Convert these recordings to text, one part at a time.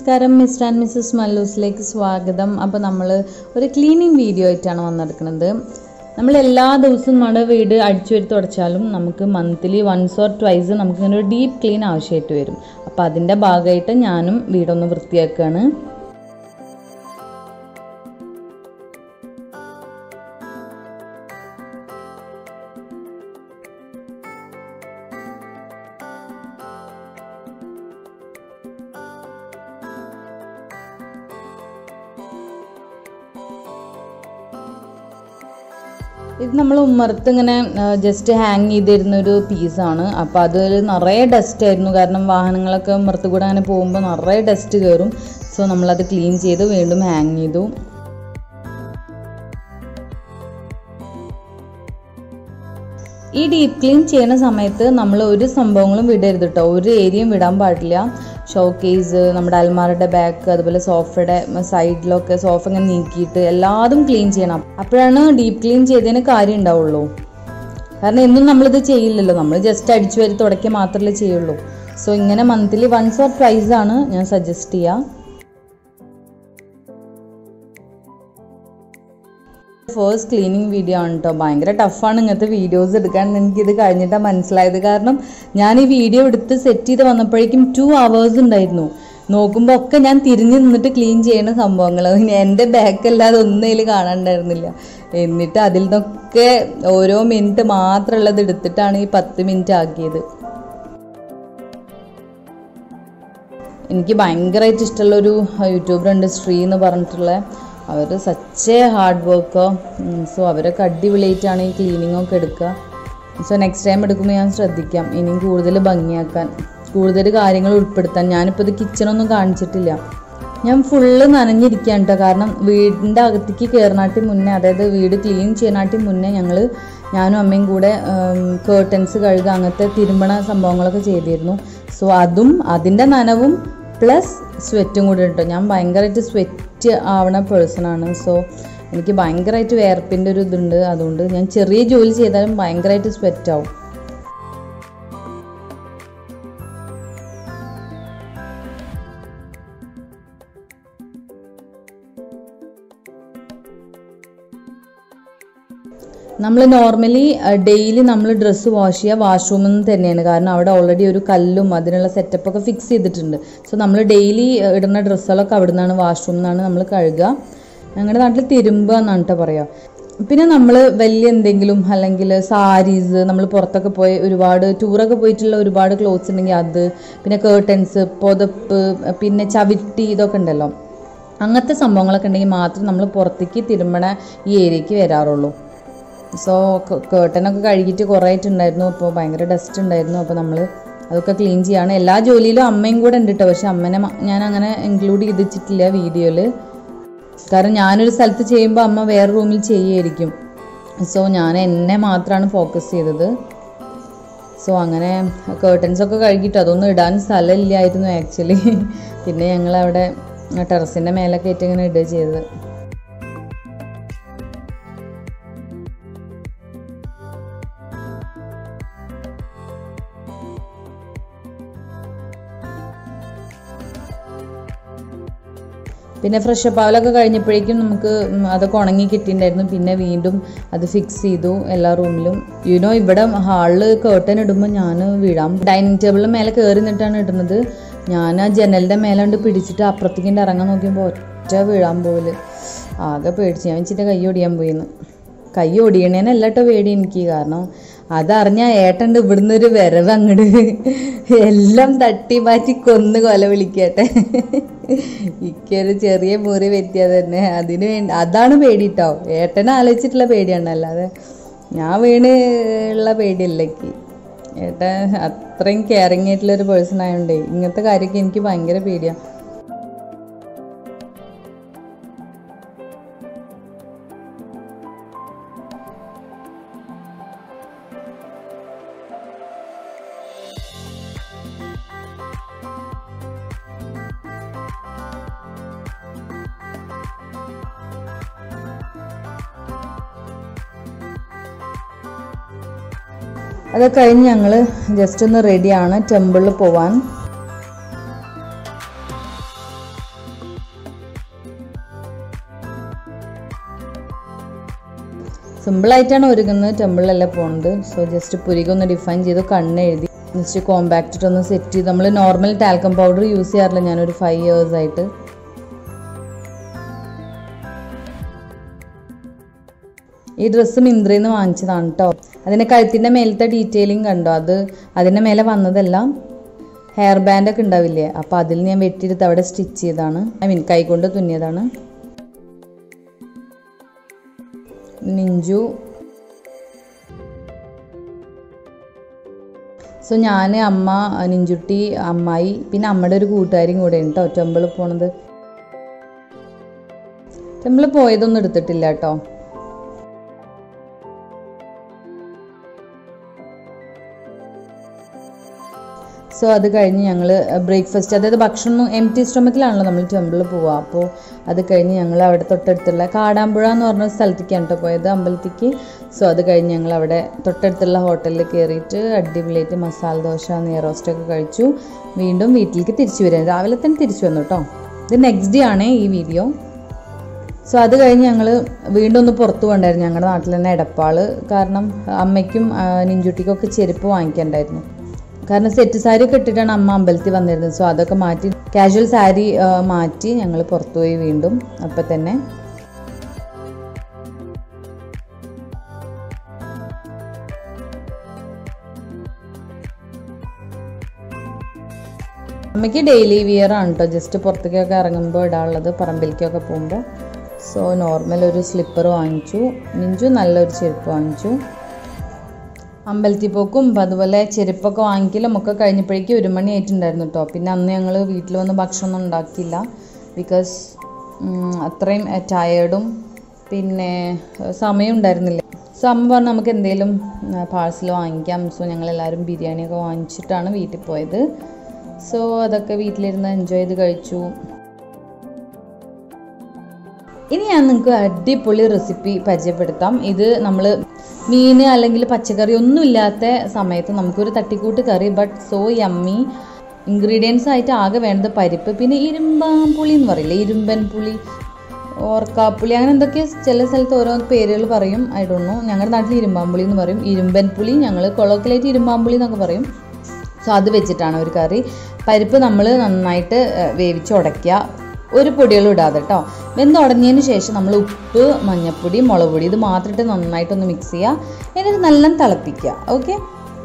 നമസ്കാരം mister and Mrs മല്ലൂസിലേക്ക് സ്വാഗതം അപ്പോൾ നമ്മൾ ഒരു ക്ലീനിങ് വീഡിയോ ആയിട്ടാണ് വന്നെടുക്കുന്നത് നമ്മൾ എല്ലാ ദിവസവും നമ്മുടെ വീട് അടിച്ചു വരി തുടച്ചാലും നമുക്ക് മന്ത്ലി വൺസ് ഓർ ട്വൈസ് നമുക്കിങ്ങനെ ഒരു ഡീപ്പ് ക്ലീൻ ആവശ്യമായിട്ട് വരും അപ്പോൾ അതിൻ്റെ ഭാഗമായിട്ട് ഞാനും വീടൊന്ന് വൃത്തിയാക്കുകയാണ് ഇത് നമ്മൾ ഉമ്മറത്ത് ഇങ്ങനെ ജസ്റ്റ് ഹാങ് ചെയ്തിരുന്ന ഒരു പീസാണ് അപ്പോൾ അതിൽ നിറയെ ഡസ്റ്റ് ആയിരുന്നു കാരണം വാഹനങ്ങളൊക്കെ ഉമ്മറത്ത് കൂടെ അങ്ങനെ പോകുമ്പോൾ നിറയെ ഡസ്റ്റ് കയറും സോ നമ്മളത് ക്ലീൻ ചെയ്ത് വീണ്ടും ഹാങ് ചെയ്തു ഈ ഡീപ്പ് ക്ലീൻ ചെയ്യുന്ന സമയത്ത് നമ്മൾ ഒരു സംഭവങ്ങളും വിടരുത് കേട്ടോ ഒരു ഏരിയയും വിടാൻ പാടില്ല ഷോ കേസ് നമ്മുടെ അൽമാരുടെ ബാക്ക് അതുപോലെ സോഫയുടെ സൈഡിലൊക്കെ സോഫ ഇങ്ങനെ നീക്കിയിട്ട് എല്ലാതും ക്ലീൻ ചെയ്യണം അപ്പോഴാണ് ഡീപ്പ് ക്ലീൻ ചെയ്തതിന് കാര്യം ഉണ്ടാവുള്ളൂ കാരണം എന്നും നമ്മളിത് ചെയ്യില്ലല്ലോ നമ്മൾ ജസ്റ്റ് അടിച്ചു വരി തുടക്കുക മാത്രമല്ലേ ചെയ്യുള്ളൂ സോ ഇങ്ങനെ മന്ത്ലി വൺസ് ഓർ ട്വൈസ് ആണ് ഞാൻ സജസ്റ്റ് ചെയ്യുക ഫേസ്റ്റ് ക്ലീനിങ് വീഡിയോ ആണ് കേട്ടോ ഭയങ്കര ടഫാണ് ഇങ്ങനത്തെ വീഡിയോസ് എടുക്കാൻ എനിക്കിത് കഴിഞ്ഞിട്ടാണ് മനസ്സിലായത് കാരണം ഞാൻ ഈ വീഡിയോ എടുത്ത് സെറ്റ് ചെയ്ത് വന്നപ്പോഴേക്കും ടു അവേഴ്സ് ഉണ്ടായിരുന്നു നോക്കുമ്പോൾ ഒക്കെ ഞാൻ തിരിഞ്ഞു നിന്നിട്ട് ക്ലീൻ ചെയ്യുന്ന സംഭവങ്ങൾ എൻ്റെ ബാക്ക് അല്ലാതെ ഒന്നും അതിൽ കാണാണ്ടായിരുന്നില്ല എന്നിട്ട് അതിൽ നിന്നൊക്കെ ഓരോ മിനിറ്റ് മാത്രമുള്ളത് എടുത്തിട്ടാണ് ഈ പത്ത് മിനിറ്റ് ആക്കിയത് എനിക്ക് ഭയങ്കരമായിട്ട് ഇഷ്ടമുള്ള ഒരു യൂട്യൂബർ ഉണ്ട് ശ്രീ എന്ന് പറഞ്ഞിട്ടുള്ള അവർ സച്ച് ഹാർഡ് വർക്കോ സോ അവരൊക്കെ അടിപൊളിയായിട്ടാണ് ഈ ക്ലീനിങ് ഒക്കെ എടുക്കുക സോ നെക്സ്റ്റ് ടൈം എടുക്കുമ്പോൾ ഞാൻ ശ്രദ്ധിക്കാം ഇനിയും കൂടുതൽ ഭംഗിയാക്കാൻ കൂടുതൽ കാര്യങ്ങൾ ഉൾപ്പെടുത്താൻ ഞാനിപ്പോൾ ഇത് കിച്ചണൊന്നും കാണിച്ചിട്ടില്ല ഞാൻ ഫുള്ള് നനഞ്ഞിരിക്കുകയാണ് കേട്ടോ കാരണം വീടിൻ്റെ അകത്തേക്ക് കയറിനാട്ടി മുന്നേ അതായത് വീട് ക്ലീൻ ചെയ്യാനാട്ടി മുന്നേ ഞങ്ങൾ ഞാനും അമ്മയും കൂടെ കേർട്ടൻസ് കഴുകുക അങ്ങനത്തെ തിരുമ്പണ സംഭവങ്ങളൊക്കെ ചെയ്തിരുന്നു സോ അതും അതിൻ്റെ നനവും പ്ലസ് സ്വെറ്റും കൂടി കേട്ടോ ഞാൻ ഭയങ്കരമായിട്ട് സ്വെറ്റ് ആവണ പേഴ്സണാണ് സോ എനിക്ക് ഭയങ്കരമായിട്ട് വേർപ്പിൻ്റെ ഒരു ഇതുണ്ട് അതുകൊണ്ട് ഞാൻ ചെറിയ ജോലി ചെയ്താലും ഭയങ്കരമായിട്ട് സ്വെറ്റ് ആവും നമ്മൾ നോർമലി ഡെയിലി നമ്മൾ ഡ്രസ്സ് വാഷ് ചെയ്യുക വാഷ്റൂമിൽ നിന്ന് തന്നെയാണ് കാരണം അവിടെ ഓൾറെഡി ഒരു കല്ലും അതിനുള്ള സെറ്റപ്പ് ഒക്കെ ഫിക്സ് ചെയ്തിട്ടുണ്ട് സോ നമ്മൾ ഡെയിലി ഇടുന്ന ഡ്രസ്സുകളൊക്കെ അവിടെ നിന്നാണ് വാഷ്റൂമിൽ നിന്നാണ് നമ്മൾ കഴുകുക ഞങ്ങളുടെ നാട്ടിൽ തിരുമ്പുക എന്നാണ് കേട്ടോ പറയുക പിന്നെ നമ്മൾ വലിയ എന്തെങ്കിലും അല്ലെങ്കിൽ സാരീസ് നമ്മൾ പുറത്തൊക്കെ പോയി ഒരുപാട് ടൂറൊക്കെ പോയിട്ടുള്ള ഒരുപാട് ക്ലോത്ത്സ് ഉണ്ടെങ്കിൽ അത് പിന്നെ കേർട്ടൻസ് പുതപ്പ് പിന്നെ ചവിട്ടി ഇതൊക്കെ ഉണ്ടല്ലോ അങ്ങനത്തെ സംഭവങ്ങളൊക്കെ ഉണ്ടെങ്കിൽ മാത്രം നമ്മൾ പുറത്തേക്ക് തിരുമ്പണ ഈ ഏരിയക്ക് വരാറുള്ളൂ സോ കേട്ടനൊക്കെ കഴുകിയിട്ട് കുറേ ആയിട്ടുണ്ടായിരുന്നു അപ്പോൾ ഭയങ്കര ഡസ്റ്റ് ഉണ്ടായിരുന്നു അപ്പോൾ നമ്മൾ അതൊക്കെ ക്ലീൻ ചെയ്യാണ് എല്ലാ ജോലിയിലും അമ്മയും കൂടെ ഉണ്ട് കേട്ടോ പക്ഷെ അമ്മനെ ഞാൻ അങ്ങനെ ഇൻക്ലൂഡ് ചെയ്തിട്ടില്ല വീഡിയോയിൽ കാരണം ഞാനൊരു സ്ഥലത്ത് ചെയ്യുമ്പോൾ അമ്മ വേറെ റൂമിൽ ചെയ്യുമായിരിക്കും സോ ഞാൻ എന്നെ മാത്രമാണ് ഫോക്കസ് ചെയ്തത് സോ അങ്ങനെ കേർട്ടൻസ് ഒക്കെ കഴുകിയിട്ട് അതൊന്നും ഇടാൻ സ്ഥലമില്ലായിരുന്നു ആക്ച്വലി പിന്നെ ഞങ്ങളവിടെ ടെറസിൻ്റെ മേലൊക്കെ ആയിട്ട് ഇങ്ങനെ ഇടുക ചെയ്തത് പിന്നെ ഫ്രഷ് അപ്പ് ആവലൊക്കെ കഴിഞ്ഞപ്പോഴേക്കും നമുക്ക് അതൊക്കെ ഉണങ്ങി കിട്ടിയിട്ടുണ്ടായിരുന്നു പിന്നെ വീണ്ടും അത് ഫിക്സ് ചെയ്തു എല്ലാ റൂമിലും യുനോ ഇവിടെ ഹാളിൽ കേർട്ടൻ ഇടുമ്പോൾ ഞാൻ വീഴാം ഡൈനിങ് ടേബിളിന് മേലെ കയറി നിന്നിട്ടാണ് ഇടുന്നത് ഞാൻ ആ ജനലിൻ്റെ മേലെ കൊണ്ട് പിടിച്ചിട്ട് അപ്പുറത്തേക്ക് ഇറങ്ങാൻ നോക്കിയപ്പോൾ ഒറ്റ വീഴാൻ പോല് ആകെ പേടിച്ച് ഞാൻ വെച്ചിട്ട് കൈ ഒടിയാൻ പോയിന്ന് കൈ ഒടിയണേനല്ല കേട്ടോ പേടി എനിക്ക് കാരണം അതറിഞ്ഞ ഏട്ടണ്ട് ഇവിടുന്ന് ഒരു വരവ് അങ്ങട് എല്ലാം തട്ടി മാറ്റി കൊന്ന് കൊല വിളിക്കട്ടെ ഇക്കൊരു ചെറിയ മുറി പറ്റിയത് തന്നെ അതിന് വേണ്ടി അതാണ് പേടി കേട്ടോ ഏട്ടനെ ആലോചിച്ചിട്ടുള്ള പേടിയാണ് അല്ലാതെ ഞാൻ വീണ് ഉള്ള പേടിയല്ല എനിക്ക് ഏട്ടൻ അത്രയും കെയറിങ് ആയിട്ടുള്ള ഒരു പേഴ്സൺ ആയതുകൊണ്ടേ ഇങ്ങനത്തെ കാര്യമൊക്കെ എനിക്ക് ഭയങ്കര പേടിയാണ് അത് കഴിഞ്ഞ് ഞങ്ങൾ ജസ്റ്റ് ഒന്ന് റെഡിയാണ് ടെമ്പിളിൽ പോവാൻ സിമ്പിളായിട്ടാണ് ഒരുങ്ങുന്നത് ടെമ്പിളിലല്ല പോകുന്നത് സോ ജസ്റ്റ് പുരികൊന്ന് ഡിഫൈൻ ചെയ്തു കണ്ണ് എഴുതി ജസ്റ്റ് കോമ്പാക്റ്റിട്ട് ഒന്ന് സെറ്റ് ചെയ്ത് നമ്മൾ നോർമൽ ടാൽക്കം പൗഡർ യൂസ് ചെയ്യാറില്ല ഞാനൊരു ഫൈവ് ഇയേഴ്സ് ആയിട്ട് ഈ ഡ്രസ്സ് മിന്ത്രയിൽ നിന്ന് വാങ്ങിച്ചതാണ് കേട്ടോ അതിൻ്റെ കഴുത്തിൻ്റെ മേലത്തെ ഡീറ്റെയിലിംഗ് കണ്ടോ അത് അതിൻ്റെ മേലെ വന്നതെല്ലാം ഹെയർ ബാൻഡ് ഒക്കെ ഉണ്ടാവില്ലേ അപ്പോൾ അതിൽ ഞാൻ വെട്ടിയെടുത്ത് അവിടെ സ്റ്റിച്ച് ചെയ്തതാണ് ഐ മീൻ കൈകൊണ്ട് തുന്നിയതാണ് നിഞ്ചു സോ ഞാൻ അമ്മ നിഞ്ചുട്ടി അമ്മായി പിന്നെ അമ്മയുടെ ഒരു കൂട്ടുകാരിയും കൂടെ ഉണ്ട് കേട്ടോ ടെമ്പിളിൽ പോണത് ടെമ്പിളിൽ പോയതൊന്നും എടുത്തിട്ടില്ല കേട്ടോ സോ അത് കഴിഞ്ഞ് ഞങ്ങൾ ബ്രേക്ക്ഫാസ്റ്റ് അതായത് ഭക്ഷണം എം ടി സ്റ്റൊമക്കിലാണല്ലോ നമ്മൾ ടെമ്പിളിൽ പോവുക അപ്പോൾ അത് കഴിഞ്ഞ് ഞങ്ങൾ അവിടെ തൊട്ടടുത്തുള്ള കാടാമ്പുഴ എന്ന് പറഞ്ഞ സ്ഥലത്തേക്കാണ് കേട്ടോ പോയത് അമ്പലത്തേക്ക് സോ അത് കഴിഞ്ഞ് ഞങ്ങൾ അവിടെ തൊട്ടടുത്തുള്ള ഹോട്ടലിൽ കയറിയിട്ട് അടിപൊളിയായിട്ട് മസാല ദോശ നെയ്റോസ്റ്റൊക്കെ കഴിച്ചു വീണ്ടും വീട്ടിലേക്ക് തിരിച്ചു വരാം രാവിലെ തന്നെ തിരിച്ചു വന്നു കേട്ടോ ഇത് നെക്സ്റ്റ് ഡേ ആണ് ഈ വീഡിയോ സോ അത് കഴിഞ്ഞ് ഞങ്ങൾ വീണ്ടും ഒന്ന് പുറത്തു പോകണ്ടായിരുന്നു ഞങ്ങളുടെ നാട്ടിൽ തന്നെ എടപ്പാള് കാരണം അമ്മയ്ക്കും ആ, നിഞ്ചുട്ടിക്കും ഒക്കെ ചെരുപ്പ് വാങ്ങിക്കണ്ടായിരുന്നു കാരണം സെറ്റ് സാരി ഒക്കെ ഇട്ടിട്ടാണ് അമ്മ അമ്പലത്തിൽ വന്നിരുന്നത് സോ അതൊക്കെ മാറ്റി കാഷ്വൽ സാരി ആ, മാറ്റി ഞങ്ങൾ പുറത്തുപോയി വീണ്ടും അപ്പം തന്നെ അമ്മയ്ക്ക് ഡെയിലി വിയർ ആണ് കേട്ടോ ജസ്റ്റ് പുറത്തേക്കൊക്കെ ഇറങ്ങുമ്പോൾ ഇടാനുള്ളത് പറമ്പിലേക്കൊക്കെ പോകുമ്പോൾ സോ നോർമൽ ഒരു സ്ലിപ്പർ വാങ്ങിച്ചു മിഞ്ചു നല്ലൊരു ചെരുപ്പ് വാങ്ങിച്ചു അമ്പലത്തിൽ പോക്കും അതുപോലെ ചെരുപ്പൊക്കെ വാങ്ങിക്കലും ഒക്കെ കഴിഞ്ഞപ്പോഴേക്കും ഒരു മണി ആയിട്ടുണ്ടായിരുന്നു കേട്ടോ പിന്നെ അന്ന് ഞങ്ങൾ വീട്ടിൽ വന്ന് ഭക്ഷണമൊന്നും ഉണ്ടാക്കിയില്ല ബിക്കോസ് അത്രയും ടയേർഡും പിന്നെ ഏഹ്, സമയം ഉണ്ടായിരുന്നില്ല സോ അമ്മ പറഞ്ഞു നമുക്ക് എന്തെങ്കിലും പാഴ്സൽ വാങ്ങിക്കാം സോ ഞങ്ങളെല്ലാവരും ബിരിയാണിയൊക്കെ വാങ്ങിച്ചിട്ടാണ് വീട്ടിൽ പോയത് സോ അതൊക്കെ വീട്ടിലിരുന്ന് എൻജോയ് ചെയ്ത് കഴിച്ചു ഇനി ഞാൻ നിങ്ങൾക്ക് അടിപൊളി റെസിപ്പി പരിചയപ്പെടുത്താം ഇത് നമ്മൾ മീൻ അല്ലെങ്കിൽ പച്ചക്കറി ഒന്നും ഇല്ലാത്ത സമയത്ത് നമുക്കൊരു തട്ടിക്കൂട്ട് കറി ബട്ട് സോ യമ്മി ഇൻഗ്രീഡിയൻസ് ആയിട്ട് ആകെ വേണ്ടത് പരിപ്പ് പിന്നെ ഇരുമ്പാമ്പുളി എന്ന് പറയില്ലേ ഇരുമ്പൻ പുളി ഓർക്കാപ്പുളി അങ്ങനെ എന്തൊക്കെ ചില സ്ഥലത്ത് ഓരോ പേരുകൾ പറയും ഐ ഡോണ്ട് നോ ഞങ്ങളുടെ നാട്ടിൽ ഇരുമ്പാമ്പുളി എന്ന് പറയും ഇരുമ്പൻ പുളി ഞങ്ങൾ കൊളോക്കലായിട്ട് ഇരുമ്പാമ്പുളി എന്നൊക്കെ പറയും സോ അത് വെച്ചിട്ടാണ് ഒരു കറി പരിപ്പ് നമ്മൾ നന്നായിട്ട് ഏഹ്, വേവിച്ച് ഉടയ്ക്കുക ഒരു പൊടികളും ഇടാതെ കേട്ടോ വെന്തുടഞ്ഞതിന് ശേഷം നമ്മൾ ഉപ്പ് മഞ്ഞൾപ്പൊടി മുളക് പൊടി ഇത് മാത്രമിട്ട് നന്നായിട്ടൊന്ന് മിക്സ് ചെയ്യുക എന്നിട്ട് നല്ല തിളപ്പിക്കുക ഓക്കെ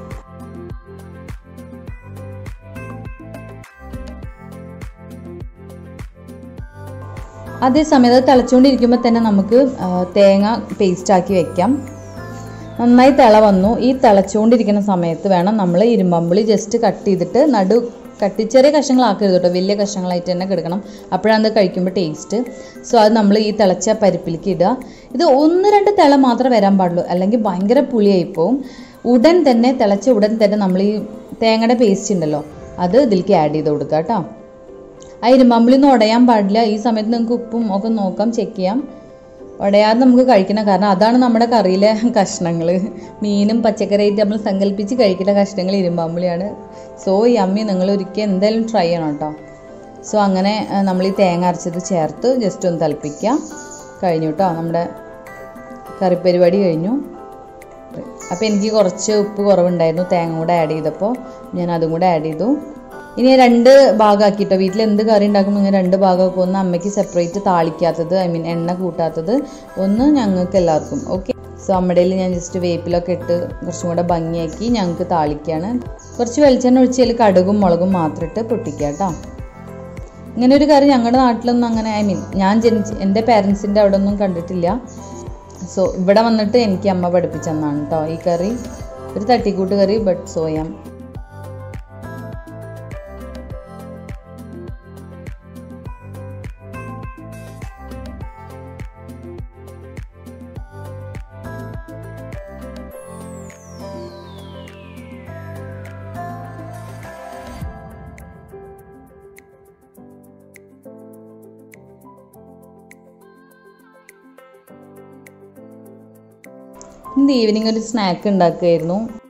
അതേസമയം അത് തിളച്ചുകൊണ്ടിരിക്കുമ്പോൾ തന്നെ നമുക്ക് ആ, തേങ്ങ പേസ്റ്റ് ആക്കി വെക്കാം നന്നായി തിള വന്നു ഈ തിളച്ചുകൊണ്ടിരിക്കുന്ന സമയത്ത് വേണം നമ്മൾ ഇരുമ്പമ്പുളി ജസ്റ്റ് കട്ട് ചെയ്തിട്ട് നടു കട്ടി ചെറിയ കഷ്ണങ്ങളാക്കരുത് കേട്ടോ വലിയ കഷ്ണങ്ങളായിട്ട് തന്നെ കിടക്കണം അപ്പോഴാണ് അത് കഴിക്കുമ്പോൾ ടേസ്റ്റ് സോ അത് നമ്മൾ ഈ തിളച്ച പരിപ്പിലേക്ക് ഇടുക ഇത് ഒന്ന് രണ്ട് തിള മാത്രമേ വരാൻ പാടുള്ളൂ അല്ലെങ്കിൽ ഭയങ്കര പുളിയായി പോവും ഉടൻ തന്നെ തിളച്ച ഉടൻ തന്നെ നമ്മൾ ഈ തേങ്ങയുടെ പേസ്റ്റ് ഉണ്ടല്ലോ അത് ഇതിലേക്ക് ആഡ് ചെയ്ത് കൊടുക്കുക കേട്ടോ ആ ഇരുമ്പമ്പിളിയൊന്നും ഉടയാൻ പാടില്ല ഈ സമയത്ത് നിങ്ങൾക്ക് ഉപ്പും ഒക്കെ നോക്കാം ചെക്ക് ചെയ്യാം ഉടയാതെ നമുക്ക് കഴിക്കണം കാരണം അതാണ് നമ്മുടെ കറിയിലെ കഷ്ണങ്ങൾ മീനും പച്ചക്കറിയായിട്ട് നമ്മൾ സങ്കല്പിച്ച് കഴിക്കുന്ന കഷ്ണങ്ങൾ ഇരുമ്പാമ്പുളിയാണ് സോ ഈ അമ്മി നിങ്ങൾ ഒരിക്കൽ എന്തായാലും ട്രൈ ചെയ്യണം കേട്ടോ സോ അങ്ങനെ ആ, നമ്മൾ ഈ തേങ്ങ അരച്ചത് ചേർത്ത് ജസ്റ്റ് ഒന്ന് തിളപ്പിക്കുക കഴിഞ്ഞു കേട്ടോ നമ്മുടെ കറി പരിപാടി കഴിഞ്ഞു അപ്പോൾ എനിക്ക് കുറച്ച് ഉപ്പ് കുറവുണ്ടായിരുന്നു തേങ്ങ കൂടെ ആഡ് ചെയ്തപ്പോൾ ഞാൻ അതും കൂടെ ആഡ് ചെയ്തു ഇനി രണ്ട് ഭാഗമാക്കിട്ടോ വീട്ടിൽ എന്ത് കറി ഉണ്ടാക്കുമ്പോൾ ഇങ്ങനെ രണ്ട് ഭാഗമൊക്കെ ഒന്ന് അമ്മയ്ക്ക് സെപ്പറേറ്റ് താളിക്കാത്തത് ഐ മീൻ എണ്ണ കൂട്ടാത്തത് ഒന്ന് ഞങ്ങൾക്ക് എല്ലാവർക്കും ഓക്കെ സോ അമ്മടയിൽ ഞാൻ ജസ്റ്റ് വേപ്പിലൊക്കെ ഇട്ട് കുറച്ചും കൂടെ ഭംഗിയാക്കി ഞങ്ങൾക്ക് താളിക്കുകയാണ് കുറച്ച് വെളിച്ചെണ്ണ ഒഴിച്ചതിൽ കടുകും മുളകും മാത്രം ഇട്ട് പൊട്ടിക്കുക കേട്ടോ ഇങ്ങനെ ഒരു കറി ഞങ്ങളുടെ നാട്ടിലൊന്നും അങ്ങനെ ഐ മീൻ ഞാൻ ജനിച്ച് എൻ്റെ പേരൻസിൻ്റെ അവിടെ ഒന്നും കണ്ടിട്ടില്ല സോ ഇവിടെ വന്നിട്ട് എനിക്ക് അമ്മ പഠിപ്പിച്ചെന്നാണ് കേട്ടോ ഈ കറി ഒരു തട്ടിക്കൂട്ട് കറി ബട്ട് സോയം ഇന്ന് ഈവനിങ് ഒരു സ്നാക്ക് ഉണ്ടാക്കുകയായിരുന്നു